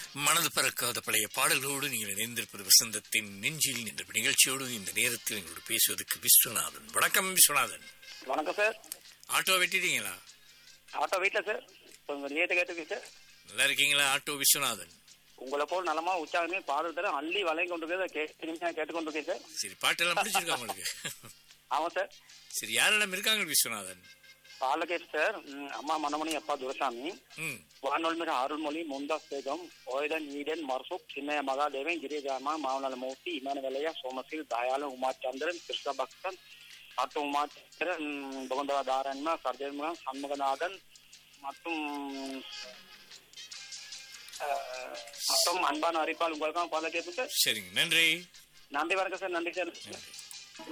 மனது பறக்காத பழைய பாடல்களோடு நீங்கள் இணைந்திருப்பது வசந்தத்தின் நெஞ்சில் என்ற நிகழ்ச்சியோடு இந்த நேரத்தில் எங்களோடு பேசுவதற்கு விஸ்வநாதன் வணக்கம் விஸ்வநாதன் வணக்கம் சார் ஆட்டோ வெட்டிட்டீங்களா ஆட்டோ வீட்டில் சார் கொஞ்சம் நேற்று கேட்டுருக்கு சார் நல்லா இருக்கீங்களா ஆட்டோ விஸ்வநாதன் உங்களை போல் நலமா உற்சாகமே பாடல் தர அள்ளி வளைய கொண்டிருக்கிறத கேட்டு கேட்டுக்கொண்டிருக்கேன் சார் சரி பாட்டெல்லாம் பிடிச்சிருக்கா உங்களுக்கு ஆமாம் சார் சரி யாரெல்லாம் இருக்காங்க விஸ்வநாதன் பாலகேஷ் சார் ம், அம்மா மணமணி அப்பா துரசாமி ம் வானொல்மிர அருள்மொழி மும்தாஸ் பேகம் ஓய்தன் ஈடன் மர்சூக் சின்னைய மகாதேவன் கிரிஜாமா மாவனல மூர்த்தி இமானுவலையா சோமசில் தயாளன் உமாச்சந்திரன் கிருஷ்ண பக்தன் மற்றும் உமாச்சந்திரன் புகந்தரா தாரன்மா சர்ஜன்முகம் சண்முகநாதன் மற்றும் அஹ், மற்றும் அன்பான அறிப்பால் உங்களுக்காக பால கேட்பு சார் சரிங்க நன்றி நன்றி வணக்கம் சார் நன்றி சார் நன்றி